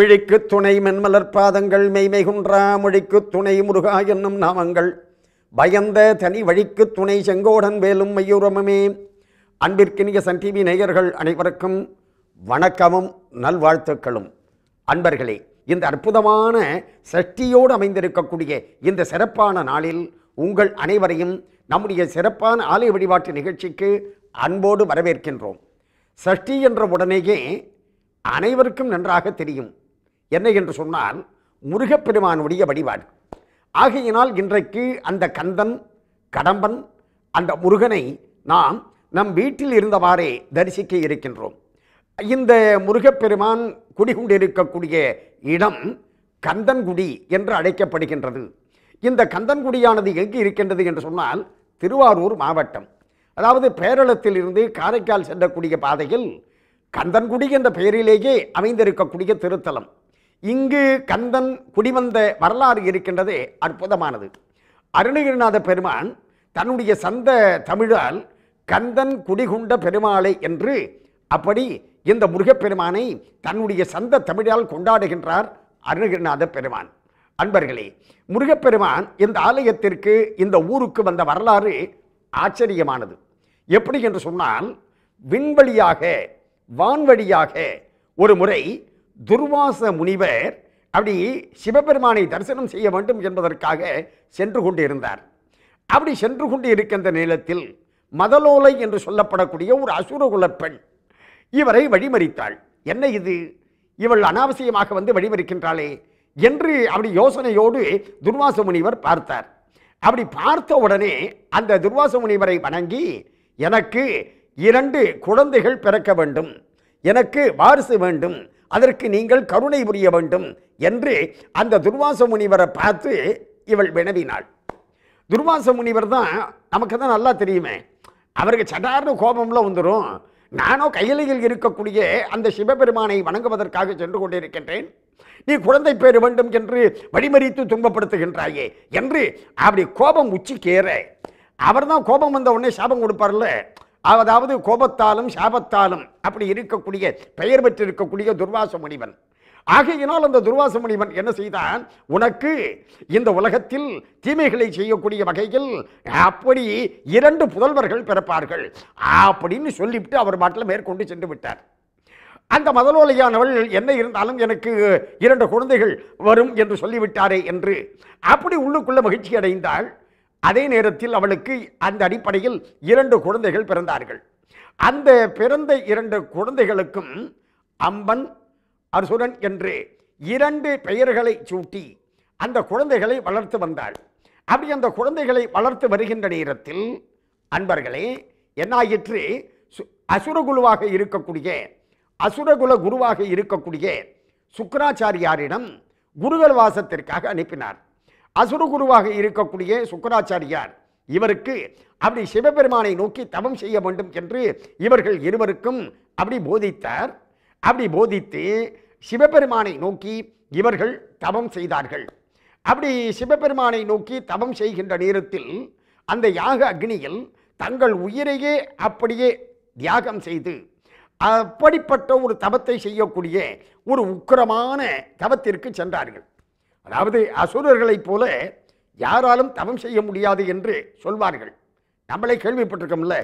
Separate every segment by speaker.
Speaker 1: விழிக்கு துணை மென்மலர் பாதங்கள் மெய்மை குன்றா மொழிக்கு துணை முருகா என்னும் நாமங்கள் பயந்த தனி வழிக்கு துணை செங்கோடன் வேலும் மையூரமுமே அன்பிற்கினிய சன் டிவி நேயர்கள் அனைவருக்கும் வணக்கமும் நல்வாழ்த்துக்களும் அன்பர்களே இந்த அற்புதமான சஷ்டியோடு அமைந்திருக்கக்கூடிய இந்த சிறப்பான நாளில் உங்கள் அனைவரையும் நம்முடைய சிறப்பான ஆலய வழிபாட்டு நிகழ்ச்சிக்கு அன்போடு வரவேற்கின்றோம் சஷ்டி என்ற உடனேயே அனைவருக்கும் நன்றாக தெரியும் என்ன என்று சொன்னால் முருகப்பெருமானுடைய வழிபாடு ஆகையினால் இன்றைக்கு அந்த கந்தன் கடம்பன் அந்த முருகனை நாம் நம் வீட்டில் இருந்தவாறே தரிசிக்க இருக்கின்றோம் இந்த முருகப்பெருமான் குடிகொண்டிருக்கக்கூடிய இடம் கந்தன்குடி என்று அழைக்கப்படுகின்றது இந்த கந்தன்குடியானது எங்கு இருக்கின்றது என்று சொன்னால் திருவாரூர் மாவட்டம் அதாவது பேரளத்தில் இருந்து காரைக்கால் செல்லக்கூடிய பாதையில் கந்தன்குடி என்ற பெயரிலேயே அமைந்திருக்கக்கூடிய திருத்தலம் இங்கு கந்தன் குடிவந்த வரலாறு இருக்கின்றதே அற்புதமானது அருணகிரிநாத பெருமான் தன்னுடைய சந்த தமிழால் கந்தன் குடிகுண்ட பெருமாளை என்று அப்படி இந்த முருகப்பெருமானை தன்னுடைய சந்த தமிழால் கொண்டாடுகின்றார் அருணகிரிநாத பெருமான் அன்பர்களே முருகப்பெருமான் இந்த ஆலயத்திற்கு இந்த ஊருக்கு வந்த வரலாறு ஆச்சரியமானது எப்படி என்று சொன்னால் விண்வழியாக வான்வழியாக ஒரு முறை துர்வாச முனிவர் அப்படி சிவபெருமானை தரிசனம் செய்ய வேண்டும் என்பதற்காக சென்று கொண்டிருந்தார் அப்படி சென்று கொண்டு இருக்கின்ற நேரத்தில் மதலோலை என்று சொல்லப்படக்கூடிய ஒரு அசுரகுல பெண் இவரை வழிமறித்தாள் என்ன இது இவள் அனாவசியமாக வந்து வழிமறிக்கின்றாளே என்று அப்படி யோசனையோடு துர்வாச முனிவர் பார்த்தார் அப்படி பார்த்த உடனே அந்த துர்வாச முனிவரை வணங்கி எனக்கு இரண்டு குழந்தைகள் பிறக்க வேண்டும் எனக்கு வாரிசு வேண்டும் அதற்கு நீங்கள் கருணை புரிய வேண்டும் என்று அந்த துர்வாச முனிவரை பார்த்து இவள் வினவினாள் துர்வாச முனிவர் தான் நமக்கு தான் நல்லா தெரியுமே அவருக்கு சடார்னு கோபம்ல வந்துடும் நானோ கையிலையில் இருக்கக்கூடிய அந்த சிவபெருமானை வணங்குவதற்காக சென்று கொண்டிருக்கின்றேன் நீ குழந்தை பேர் வேண்டும் என்று வழிமறித்து துன்பப்படுத்துகின்றாயே என்று அப்படி கோபம் உச்சிக்கேற அவர் தான் கோபம் வந்த உடனே சாபம் கொடுப்பார்ல அதாவது கோபத்தாலும் சாபத்தாலும் அப்படி இருக்கக்கூடிய பெயர் பெற்றிருக்கக்கூடிய துர்வாச முனிவன் ஆகையினால் அந்த துர்வாச முனிவன் என்ன செய்தான் உனக்கு இந்த உலகத்தில் தீமைகளை செய்யக்கூடிய வகையில் அப்படி இரண்டு புதல்வர்கள் பிறப்பார்கள் அப்படின்னு சொல்லிவிட்டு அவர் பாட்டில் மேற்கொண்டு சென்று விட்டார் அந்த மதலோலையானவள் என்ன இருந்தாலும் எனக்கு இரண்டு குழந்தைகள் வரும் என்று சொல்லிவிட்டாரே என்று அப்படி உள்ளுக்குள்ள மகிழ்ச்சி அடைந்தாள் அதே நேரத்தில் அவளுக்கு அந்த அடிப்படையில் இரண்டு குழந்தைகள் பிறந்தார்கள் அந்த பிறந்த இரண்டு குழந்தைகளுக்கும் அம்பன் அர்சுரன் என்று இரண்டு பெயர்களை சூட்டி அந்த குழந்தைகளை வளர்த்து வந்தாள் அப்படி அந்த குழந்தைகளை வளர்த்து வருகின்ற நேரத்தில் அன்பர்களே என்னாயிற்று சு- அசுரகுருவாக இருக்கக்கூடிய அசுரகுல குருவாக இருக்கக்கூடிய சுக்கராச்சாரியாரிடம் குருகள் வாசத்திற்காக அனுப்பினார் அசுரகுருவாக இருக்கக்கூடிய சுக்கராச்சாரியார் இவருக்கு அப்படி சிவபெருமானை நோக்கி தவம் செய்ய வேண்டும் என்று இவர்கள் இருவருக்கும் அப்படி போதித்தார் அப்படி போதித்து சிவபெருமானை நோக்கி இவர்கள் தவம் செய்தார்கள் அப்படி சிவபெருமானை நோக்கி தவம் செய்கின்ற நேரத்தில் அந்த யாக அக்னியில் தங்கள் உயிரையே அப்படியே தியாகம் செய்து அப்படிப்பட்ட ஒரு தவத்தை செய்யக்கூடிய ஒரு உக்கிரமான தவத்திற்கு சென்றார்கள் அதாவது அசுரர்களைப் போல யாராலும் தவம் செய்ய முடியாது என்று சொல்வார்கள் நம்மளே கேள்விப்பட்டிருக்கோம்ல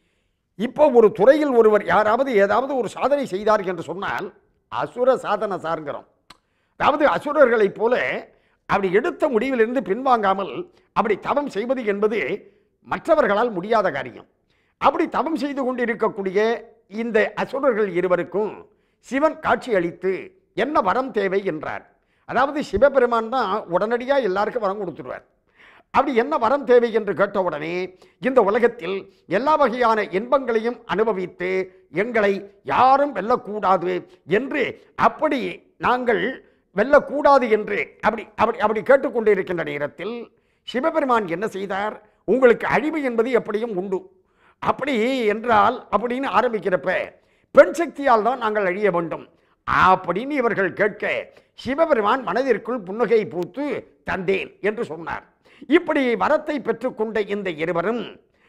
Speaker 1: இப்போ ஒரு துறையில் ஒருவர் யாராவது ஏதாவது ஒரு சாதனை செய்தார் என்று சொன்னால் அசுர சாதனை சார்கிறோம் அதாவது அசுரர்களைப் போல அப்படி எடுத்த முடிவிலிருந்து பின்வாங்காமல் அப்படி தவம் செய்வது என்பது மற்றவர்களால் முடியாத காரியம் அப்படி தவம் செய்து கொண்டிருக்கக்கூடிய இந்த அசுரர்கள் இருவருக்கும் சிவன் காட்சி அளித்து என்ன வரம் தேவை என்றார் அதாவது சிவபெருமான் தான் உடனடியாக எல்லாருக்கும் வரம் கொடுத்துருவார் அப்படி என்ன வரம் தேவை என்று கேட்ட உடனே இந்த உலகத்தில் எல்லா வகையான இன்பங்களையும் அனுபவித்து எங்களை யாரும் வெல்லக்கூடாது என்று அப்படி நாங்கள் வெல்லக்கூடாது என்று அப்படி அப்படி அப்படி கேட்டுக்கொண்டு இருக்கின்ற நேரத்தில் சிவபெருமான் என்ன செய்தார் உங்களுக்கு அழிவு என்பது எப்படியும் உண்டு அப்படி என்றால் அப்படின்னு ஆரம்பிக்கிறப்ப பெண் சக்தியால் தான் நாங்கள் அழிய வேண்டும் அப்படின்னு இவர்கள் கேட்க சிவபெருமான் மனதிற்குள் புன்னகை பூத்து தந்தேன் என்று சொன்னார் இப்படி வரத்தை பெற்றுக்கொண்ட இந்த இருவரும்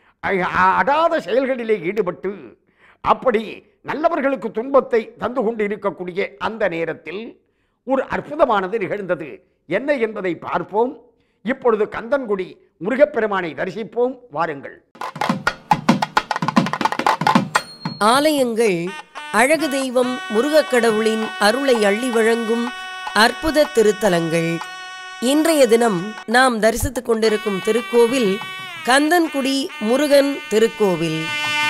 Speaker 1: அ- அடாத செயல்களிலே ஈடுபட்டு அப்படி நல்லவர்களுக்கு துன்பத்தை தந்து கொண்டு இருக்கக்கூடிய அந்த நேரத்தில் ஒரு அற்புதமானது நிகழ்ந்தது என்ன என்பதை பார்ப்போம் இப்பொழுது கந்தன்குடி முருகப்பெருமானை தரிசிப்போம் வாருங்கள்
Speaker 2: ஆலயங்கள் அழகு தெய்வம் முருகக் கடவுளின் அருளை அள்ளி வழங்கும் அற்புத திருத்தலங்கள் இன்றைய தினம் நாம் தரிசித்துக் கொண்டிருக்கும் திருக்கோவில் கந்தன்குடி முருகன் திருக்கோவில்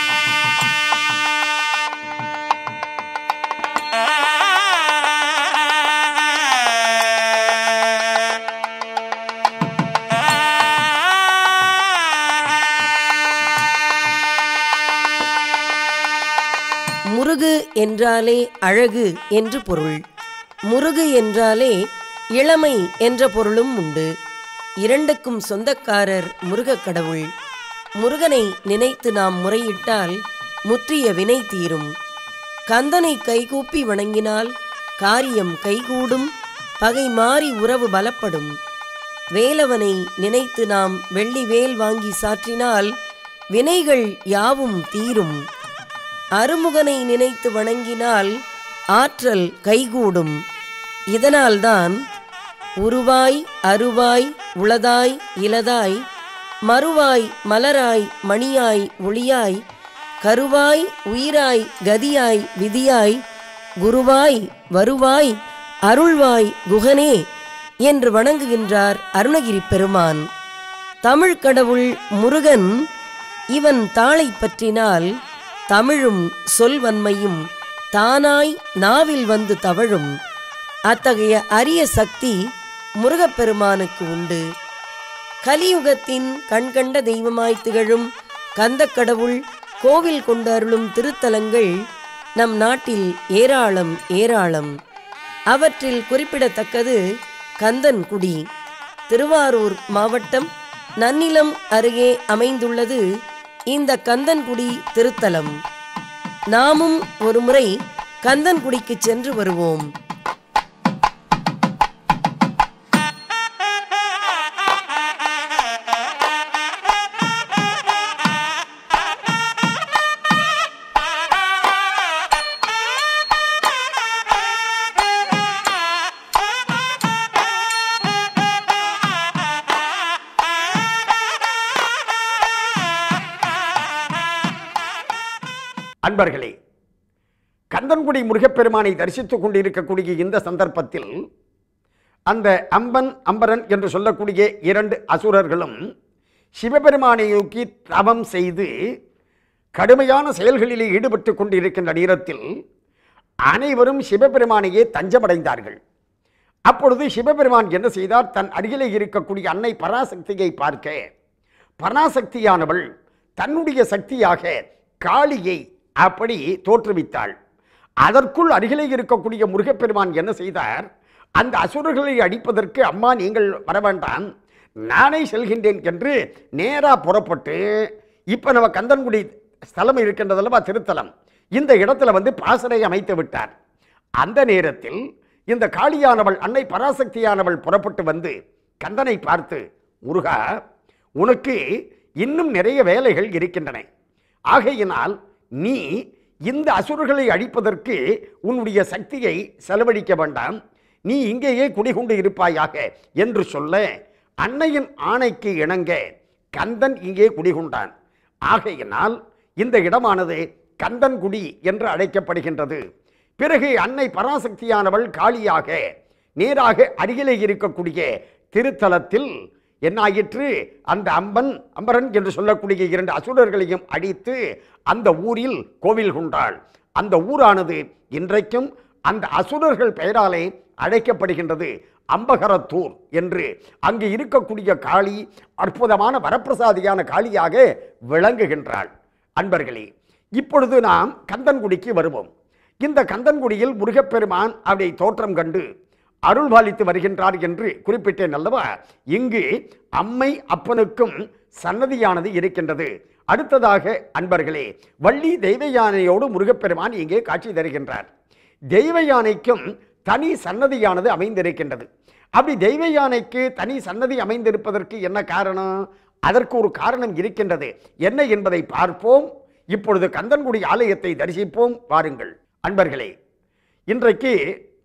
Speaker 2: முருகு என்றாலே அழகு என்று பொருள் முருகு என்றாலே இளமை என்ற பொருளும் உண்டு இரண்டுக்கும் சொந்தக்காரர் முருகக் கடவுள் முருகனை நினைத்து நாம் முறையிட்டால் முற்றிய வினை தீரும் கந்தனை கைகூப்பி வணங்கினால் காரியம் கைகூடும் பகை மாறி உறவு பலப்படும் வேலவனை நினைத்து நாம் வெள்ளி வேல் வாங்கி சாற்றினால் வினைகள் யாவும் தீரும் அருமுகனை நினைத்து வணங்கினால் ஆற்றல் கைகூடும் இதனால்தான் உருவாய் அருவாய் உளதாய் இலதாய் மறுவாய் மலராய் மணியாய் ஒளியாய் கருவாய் உயிராய் கதியாய் விதியாய் குருவாய் வருவாய் அருள்வாய் குகனே என்று வணங்குகின்றார் அருணகிரி பெருமான் தமிழ் கடவுள் முருகன் இவன் தாளை பற்றினால் தமிழும் சொல்வன்மையும் தானாய் நாவில் வந்து தவழும் அத்தகைய அரிய சக்தி முருகப்பெருமானுக்கு உண்டு கலியுகத்தின் கண்கண்ட தெய்வமாய் திகழும் கந்தக்கடவுள் கோவில் கொண்டு அருளும் திருத்தலங்கள் நம் நாட்டில் ஏராளம் ஏராளம் அவற்றில் குறிப்பிடத்தக்கது கந்தன்குடி திருவாரூர் மாவட்டம் நன்னிலம் அருகே அமைந்துள்ளது இந்த கந்தன்குடி திருத்தலம் நாமும் ஒருமுறை கந்தன்குடிக்கு சென்று வருவோம்
Speaker 1: அன்பர்களே கந்தன்குடி முருகப்பெருமானை தரிசித்துக் கொண்டிருக்கக்கூடிய இந்த சந்தர்ப்பத்தில் அந்த அம்பன் அம்பரன் என்று சொல்லக்கூடிய இரண்டு அசுரர்களும் சிவபெருமானை நோக்கி தவம் செய்து கடுமையான செயல்களிலே ஈடுபட்டு கொண்டிருக்கின்ற நேரத்தில் அனைவரும் சிவபெருமானையே தஞ்சமடைந்தார்கள் அப்பொழுது சிவபெருமான் என்ன செய்தார் தன் அருகிலே இருக்கக்கூடிய அன்னை பராசக்தியை பார்க்க பராசக்தியானவள் தன்னுடைய சக்தியாக காளியை அப்படி தோற்றுவித்தாள் அதற்குள் அருகிலே இருக்கக்கூடிய முருகப்பெருமான் என்ன செய்தார் அந்த அசுரர்களை அடிப்பதற்கு அம்மா நீங்கள் வர வேண்டாம் நானே செல்கின்றேன் என்று நேரா புறப்பட்டு இப்போ நம்ம கந்தன்குடி ஸ்தலம் இருக்கின்றதல்லவா திருத்தலம் இந்த இடத்துல வந்து பாசறை அமைத்து விட்டார் அந்த நேரத்தில் இந்த காளியானவள் அன்னை பராசக்தியானவள் புறப்பட்டு வந்து கந்தனை பார்த்து முருகா உனக்கு இன்னும் நிறைய வேலைகள் இருக்கின்றன ஆகையினால் நீ இந்த அசுரர்களை அழிப்பதற்கு உன்னுடைய சக்தியை செலவழிக்க வேண்டாம் நீ இங்கேயே குடிகொண்டு இருப்பாயாக என்று சொல்ல அன்னையின் ஆணைக்கு இணங்க கந்தன் இங்கே குடிகொண்டான் ஆகையினால் இந்த இடமானது கந்தன்குடி என்று அழைக்கப்படுகின்றது பிறகு அன்னை பராசக்தியானவள் காளியாக நேராக அருகிலே இருக்கக்கூடிய திருத்தலத்தில் என்னாயிற்று அந்த அம்பன் அம்பரன் என்று சொல்லக்கூடிய இரண்டு அசுரர்களையும் அடித்து அந்த ஊரில் கோவில் கொண்டாள் அந்த ஊரானது இன்றைக்கும் அந்த அசுரர்கள் பெயராலே அழைக்கப்படுகின்றது அம்பகரத்தூர் என்று அங்கு இருக்கக்கூடிய காளி அற்புதமான வரப்பிரசாதியான காளியாக விளங்குகின்றாள் அன்பர்களே இப்பொழுது நாம் கந்தன்குடிக்கு வருவோம் இந்த கந்தன்குடியில் முருகப்பெருமான் அதை தோற்றம் கண்டு அருள் பாலித்து வருகின்றார் என்று குறிப்பிட்டேன் அல்லவா இங்கு அம்மை அப்பனுக்கும் சன்னதியானது இருக்கின்றது அடுத்ததாக அன்பர்களே வள்ளி தெய்வ யானையோடு முருகப்பெருமான் இங்கே காட்சி தருகின்றார் தெய்வ யானைக்கும் தனி சன்னதியானது அமைந்திருக்கின்றது அப்படி தெய்வ யானைக்கு தனி சன்னதி அமைந்திருப்பதற்கு என்ன காரணம் அதற்கு ஒரு காரணம் இருக்கின்றது என்ன என்பதை பார்ப்போம் இப்பொழுது கந்தன்குடி ஆலயத்தை தரிசிப்போம் வாருங்கள் அன்பர்களே இன்றைக்கு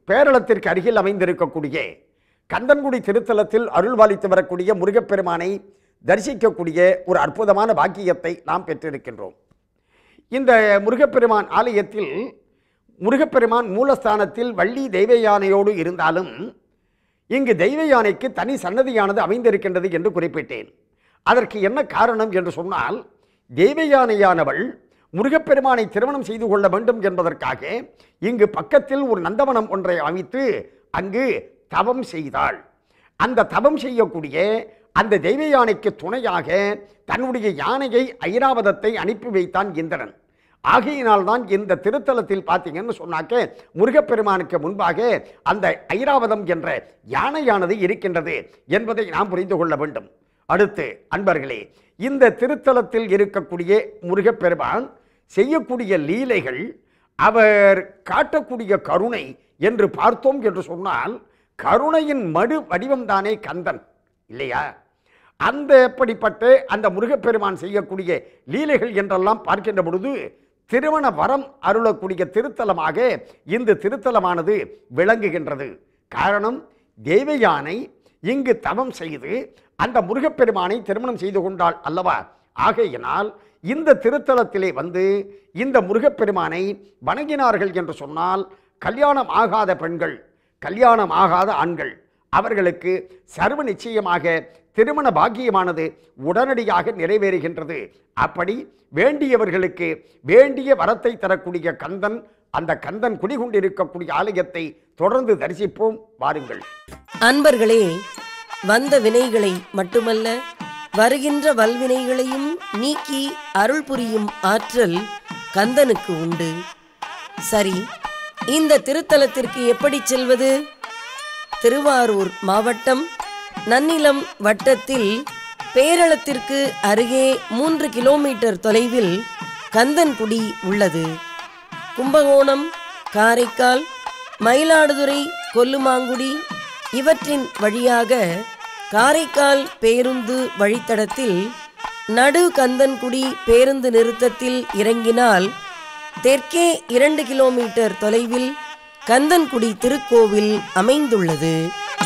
Speaker 1: பேரளத்திற்கு அருகில் அமைந்திருக்கக்கூடிய கந்தன்குடி திருத்தலத்தில் அருள்பாலித்து வரக்கூடிய முருகப்பெருமானை தரிசிக்கக்கூடிய ஒரு அற்புதமான பாக்கியத்தை நாம் பெற்றிருக்கின்றோம் இந்த முருகப்பெருமான் ஆலயத்தில் முருகப்பெருமான் மூலஸ்தானத்தில் வள்ளி தெய்வ யானையோடு இருந்தாலும் இங்கு தெய்வ யானைக்கு தனி சன்னதியானது அமைந்திருக்கின்றது என்று குறிப்பிட்டேன் அதற்கு என்ன காரணம் என்று சொன்னால் தெய்வ யானையானவள் முருகப்பெருமானை திருமணம் செய்து கொள்ள வேண்டும் என்பதற்காக இங்கு பக்கத்தில் ஒரு நந்தவனம் ஒன்றை அமைத்து அங்கு தவம் செய்தாள் அந்த தவம் செய்யக்கூடிய அந்த தெய்வ யானைக்கு துணையாக தன்னுடைய யானையை ஐராவதத்தை அனுப்பி வைத்தான் இந்திரன் ஆகையினால்தான் இந்த திருத்தலத்தில் பார்த்தீங்கன்னு சொன்னாக்க முருகப்பெருமானுக்கு முன்பாக அந்த ஐராவதம் என்ற யானையானது இருக்கின்றது என்பதை நாம் புரிந்து கொள்ள வேண்டும் அடுத்து அன்பர்களே இந்த திருத்தலத்தில் இருக்கக்கூடிய முருகப்பெருமான் செய்யக்கூடிய லீலைகள் அவர் காட்டக்கூடிய கருணை என்று பார்த்தோம் என்று சொன்னால் கருணையின் மடு வடிவம்தானே கந்தன் இல்லையா அந்த எப்படிப்பட்ட அந்த முருகப்பெருமான் செய்யக்கூடிய லீலைகள் என்றெல்லாம் பார்க்கின்ற பொழுது திருமண வரம் அருளக்கூடிய திருத்தலமாக இந்த திருத்தலமானது விளங்குகின்றது காரணம் தேவயானை இங்கு தவம் செய்து அந்த முருகப்பெருமானை திருமணம் செய்து கொண்டாள் அல்லவா ஆகையினால் இந்த திருத்தலத்திலே வந்து இந்த முருகப்பெருமானை வணங்கினார்கள் என்று சொன்னால் கல்யாணம் ஆகாத பெண்கள் கல்யாணம் ஆகாத ஆண்கள் அவர்களுக்கு சர்வ நிச்சயமாக திருமண பாக்கியமானது உடனடியாக நிறைவேறுகின்றது அப்படி வேண்டியவர்களுக்கு வேண்டிய வரத்தை தரக்கூடிய கந்தன் அந்த கந்தன் குடிகொண்டிருக்கக்கூடிய ஆலயத்தை தொடர்ந்து தரிசிப்போம் வாருங்கள்
Speaker 2: அன்பர்களே வந்த வினைகளை மட்டுமல்ல வருகின்ற வல்வினைகளையும் நீக்கி அருள் புரியும் ஆற்றல் கந்தனுக்கு உண்டு சரி இந்த திருத்தலத்திற்கு எப்படி செல்வது திருவாரூர் மாவட்டம் நன்னிலம் வட்டத்தில் பேரளத்திற்கு அருகே மூன்று கிலோமீட்டர் தொலைவில் கந்தன்குடி உள்ளது கும்பகோணம் காரைக்கால் மயிலாடுதுறை கொல்லுமாங்குடி இவற்றின் வழியாக காரைக்கால் பேருந்து வழித்தடத்தில் நடு கந்தன்குடி பேருந்து நிறுத்தத்தில் இறங்கினால் தெற்கே இரண்டு கிலோமீட்டர் தொலைவில் கந்தன்குடி திருக்கோவில் அமைந்துள்ளது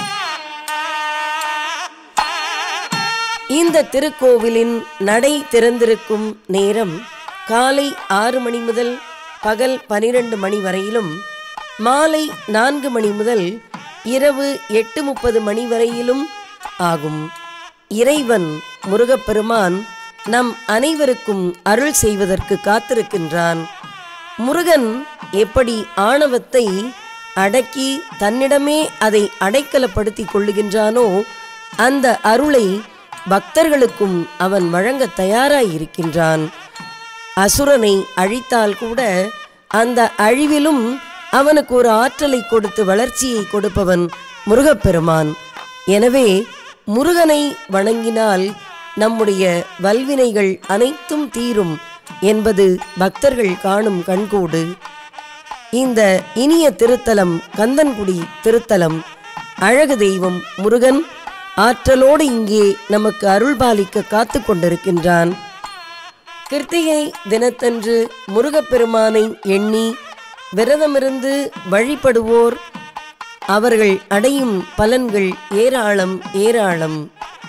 Speaker 2: இந்த திருக்கோவிலின் நடை திறந்திருக்கும் நேரம் காலை ஆறு மணி முதல் பகல் பனிரெண்டு மணி வரையிலும் மாலை நான்கு மணி முதல் இரவு எட்டு முப்பது மணி வரையிலும் ஆகும் இறைவன் முருகப்பெருமான் நம் அனைவருக்கும் அருள் செய்வதற்கு காத்திருக்கின்றான் முருகன் எப்படி ஆணவத்தை அடக்கி தன்னிடமே அதை அடைக்கலப்படுத்திக் கொள்ளுகின்றானோ அந்த அருளை பக்தர்களுக்கும் அவன் வழங்க தயாராயிருக்கின்றான் அசுரனை அழித்தால் கூட அந்த அழிவிலும் அவனுக்கு ஒரு ஆற்றலை கொடுத்து வளர்ச்சியை கொடுப்பவன் முருகப்பெருமான் எனவே முருகனை வணங்கினால் நம்முடைய வல்வினைகள் அனைத்தும் தீரும் என்பது பக்தர்கள் காணும் கண்கூடு இந்த இனிய திருத்தலம் கந்தன்குடி திருத்தலம் அழகு தெய்வம் முருகன் ஆற்றலோடு இங்கே நமக்கு அருள்பாலிக்க காத்து கொண்டிருக்கின்றான் கிருத்திகை தினத்தன்று முருகப்பெருமானை எண்ணி விரதமிருந்து வழிபடுவோர் அவர்கள் அடையும் பலன்கள் ஏராளம் ஏராளம்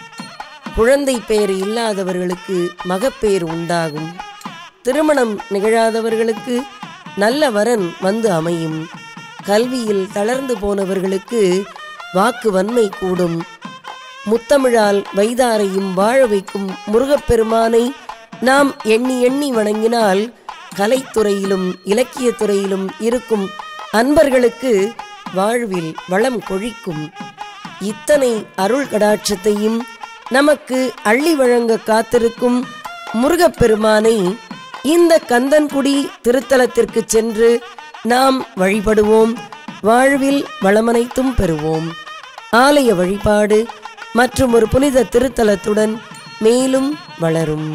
Speaker 2: குழந்தை பேர் இல்லாதவர்களுக்கு மகப்பேறு உண்டாகும் திருமணம் நிகழாதவர்களுக்கு நல்ல வரன் வந்து அமையும் கல்வியில் தளர்ந்து போனவர்களுக்கு வாக்கு வன்மை கூடும் முத்தமிழால் வைதாரையும் வாழ வைக்கும் முருகப்பெருமானை நாம் எண்ணி எண்ணி வணங்கினால் கலைத்துறையிலும் இலக்கியத் துறையிலும் இருக்கும் அன்பர்களுக்கு வாழ்வில் வளம் கொழிக்கும் இத்தனை அருள் கடாட்சத்தையும் நமக்கு அள்ளி வழங்க காத்திருக்கும் முருகப்பெருமானை இந்த கந்தன்குடி திருத்தலத்திற்கு சென்று நாம் வழிபடுவோம் வாழ்வில் வளமனைத்தும் பெறுவோம் ஆலய வழிபாடு மற்றும் ஒரு புனித திருத்தலத்துடன் மேலும் வளரும்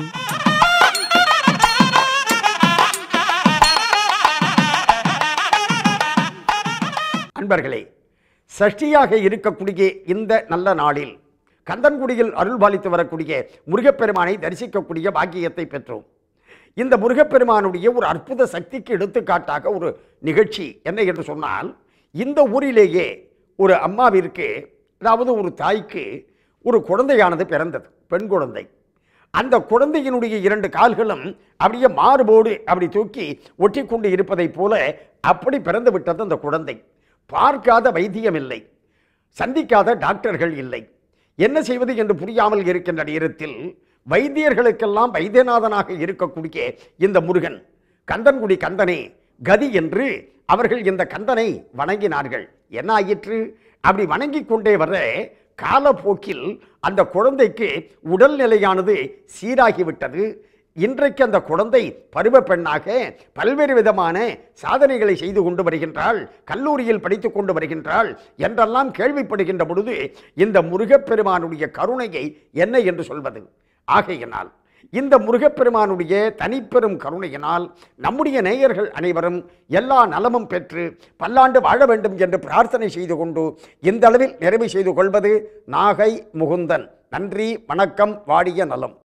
Speaker 1: அன்பர்களே சஷ்டியாக இருக்கக்கூடிய இந்த நல்ல நாளில் கந்தன்குடியில் அருள்பாலித்து வரக்கூடிய முருகப்பெருமானை தரிசிக்கக்கூடிய பாக்கியத்தை பெற்றோம் இந்த முருகப்பெருமானுடைய ஒரு அற்புத சக்திக்கு எடுத்துக்காட்டாக ஒரு நிகழ்ச்சி என்ன என்று சொன்னால் இந்த ஊரிலேயே ஒரு அம்மாவிற்கு அதாவது ஒரு தாய்க்கு ஒரு குழந்தையானது பிறந்தது பெண் குழந்தை அந்த குழந்தையினுடைய இரண்டு கால்களும் அப்படியே மார்போடு அப்படி தூக்கி ஒட்டி கொண்டு இருப்பதைப் போல அப்படி பிறந்து விட்டது அந்த குழந்தை பார்க்காத வைத்தியம் இல்லை சந்திக்காத டாக்டர்கள் இல்லை என்ன செய்வது என்று புரியாமல் இருக்கின்ற நேரத்தில் வைத்தியர்களுக்கெல்லாம் வைத்தியநாதனாக இருக்கக்கூடிய இந்த முருகன் கந்தன்குடி கந்தனே கதி என்று அவர்கள் இந்த கந்தனை வணங்கினார்கள் என்ன ஆயிற்று அப்படி வணங்கிக் கொண்டே வர காலப்போக்கில் அந்த குழந்தைக்கு உடல்நிலையானது சீராகிவிட்டது இன்றைக்கு அந்த குழந்தை பருவ பெண்ணாக பல்வேறு விதமான சாதனைகளை செய்து கொண்டு வருகின்றாள் கல்லூரியில் படித்துக் கொண்டு வருகின்றாள் என்றெல்லாம் கேள்விப்படுகின்ற பொழுது இந்த முருகப்பெருமானுடைய கருணையை என்ன என்று சொல்வது ஆகையினால் இந்த முருகப்பெருமானுடைய தனிப்பெரும் கருணையினால் நம்முடைய நேயர்கள் அனைவரும் எல்லா நலமும் பெற்று பல்லாண்டு வாழ வேண்டும் என்று பிரார்த்தனை செய்து கொண்டு இந்த அளவில் நிறைவு செய்து கொள்வது நாகை முகுந்தன் நன்றி வணக்கம் வாடிய நலம்